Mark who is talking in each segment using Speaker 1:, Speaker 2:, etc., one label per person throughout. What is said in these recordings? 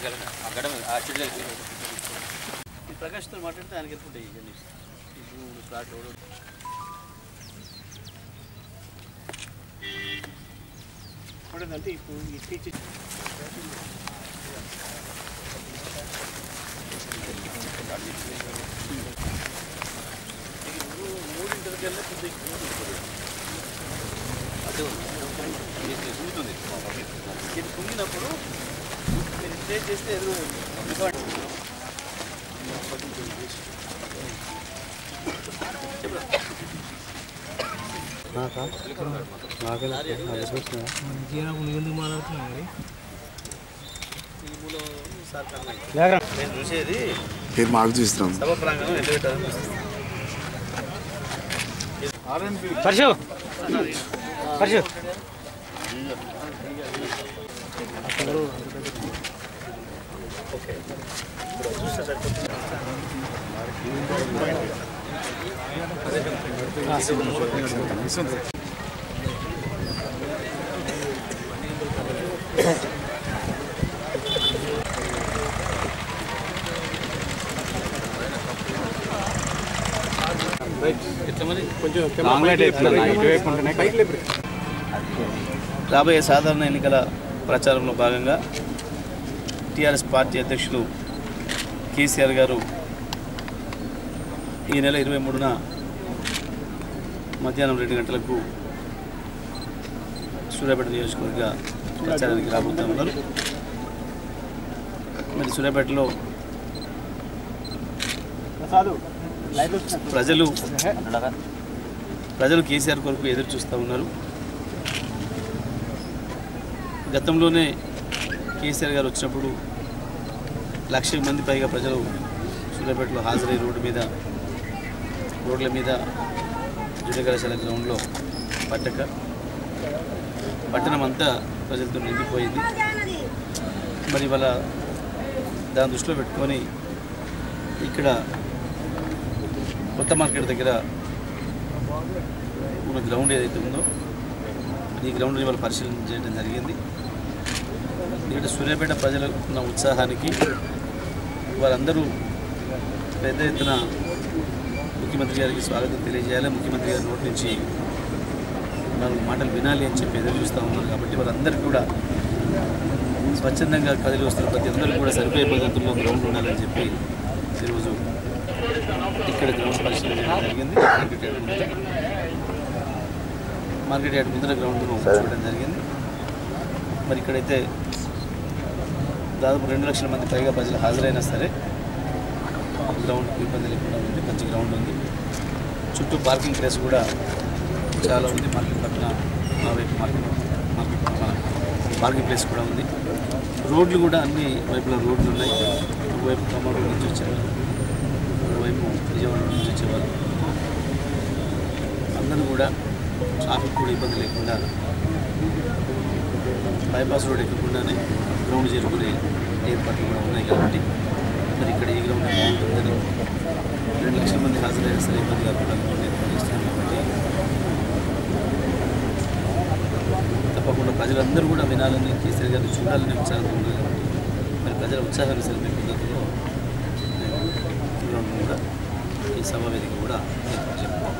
Speaker 1: ఆ గడ మీద, ఆ చెట్టు దగ్గర.
Speaker 2: ఈ ప్రకాష్తో మాట్లాడితే ఆయనకి ఎత్తుకుంటాయి ఇవన్నీ ఈ భూములు ప్లాట్ ఎవడు అంటే ఇప్పుడు ఈ టీచర్ మూడింటికల్లా కొద్దిగా కుంగుతుంది.
Speaker 1: అదే ఉంది. ఇది తిరుగుతుంది.
Speaker 2: ఇది కుంగినప్పుడు మీరు స్టే చేస్తే ఎదురు ఈ మూల సార్ కన్నా నేను చూసేది
Speaker 3: మీరు మాకు చూస్తున్నాం
Speaker 2: సభ ప్రాంగణం ఎంత పెట్టాలని చూస్తాను
Speaker 4: పరశు పరశు
Speaker 2: ఎట్లా మరి
Speaker 4: లాంగ్ లైట్ అవుతుందన్న ఇటువైపు ఉంటేనే
Speaker 2: రాబోయే సాధారణ ఎన్నికల ప్రచారంలో భాగంగా టీఆర్ఎస్ పార్టీ అధ్యక్షులు కేసీఆర్ గారు ఈ నెల ఇరవై మూడున మధ్యాహ్నం రెండు గంటలకు సూర్యాపేట నియోజకవర్గ ప్రచారానికి రాబోతూ ఉన్నారు మరి సూర్యాపేటలో ప్రజలు ప్రజలు కేసీఆర్ కొరకు ఎదురు చూస్తూ ఉన్నారు గతంలోనే కేసీఆర్ గారు వచ్చినప్పుడు లక్ష మంది పైగా ప్రజలు సూర్యాపేటలో హాజరై రోడ్డు మీద రోడ్ల మీద జూనియర్ కళాశాల గ్రౌండ్లో పట్టక పట్టణం అంతా ప్రజలతో నిండిపోయింది మరి ఇవాళ దాని దృష్టిలో పెట్టుకొని ఇక్కడ కొత్త మార్కెట్ దగ్గర ఉన్న గ్రౌండ్ ఏదైతే ఉందో ఈ గ్రౌండ్ని ఇవాళ పరిశీలన చేయడం జరిగింది ఇక్కడ సూర్యాపేట ప్రజలకు ఉన్న ఉత్సాహానికి వారందరూ పెద్ద ఎత్తున ముఖ్యమంత్రి గారికి స్వాగతం తెలియజేయాలి ముఖ్యమంత్రి గారి నోటి నుంచి నాలుగు మాటలు వినాలి అని చెప్పి ఎదురు చూస్తూ ఉన్నారు కాబట్టి వారందరికీ కూడా స్వచ్ఛందంగా కదిలి వస్తున్న ప్రతి అందరూ కూడా సరిపోయే పద్ధతుల్లో గ్రౌండ్ ఉండాలని చెప్పి ఈరోజు ఇక్కడ గ్రౌండ్ పరిశీలన చేయడం జరిగింది మార్కెట్ యార్డ్ ముందర మార్కెట్ యార్డ్ ముందర గ్రౌండ్ను చూడడం జరిగింది మరి ఇక్కడైతే దాదాపు రెండు లక్షల మంది పైగా ప్రజలు హాజరైనా సరే గ్రౌండ్కి ఇబ్బంది లేకుండా ఉంది మంచి గ్రౌండ్ ఉంది చుట్టూ పార్కింగ్ ప్లేస్ కూడా చాలా ఉంది మార్కెట్ పక్కన ఆ వైపు మార్కెట్ మార్కెట్ పక్కన పార్కింగ్ ప్లేస్ కూడా ఉంది రోడ్లు కూడా అన్ని వైపులా రోడ్లు ఉన్నాయి ఒకవైపు కమ్మూరు నుంచి వచ్చేవారు ఒకవైపు విజయవాడ నుంచి వచ్చేవారు అందరూ కూడా ట్రాఫిక్ కూడా ఇబ్బంది లేకుండా బైపాస్ రోడ్ ఎక్కకుండానే గ్రౌండ్ చేరుకునే ఏర్పాట్లు కూడా ఉన్నాయి కాబట్టి మరి ఇక్కడ ఈ గ్రౌండ్ బాగుంటుందని రెండు లక్షల మంది హాజరైన సరే ఇబ్బంది కాకుండా గ్రౌండ్ ఏర్పాటు చేస్తున్నాం కాబట్టి తప్పకుండా ప్రజలందరూ కూడా వినాలని కేసీఆర్ గారిని చూడాలని ఉత్సాహంతో ఉన్నారు కాబట్టి మరి ప్రజల ఉత్సాహాన్ని సరిపోయే పద్ధతిలో మేము ఈ గ్రౌండ్ కూడా ఈ సభా వేదిక కూడా ఏర్పాటు చేస్తాం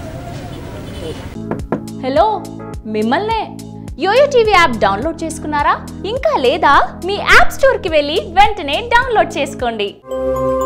Speaker 5: హలో మిమ్మల్నే యోయో టీవీ యాప్ డౌన్లోడ్ చేసుకున్నారా ఇంకా లేదా మీ యాప్ స్టోర్కి వెళ్ళి వెంటనే డౌన్లోడ్ చేసుకోండి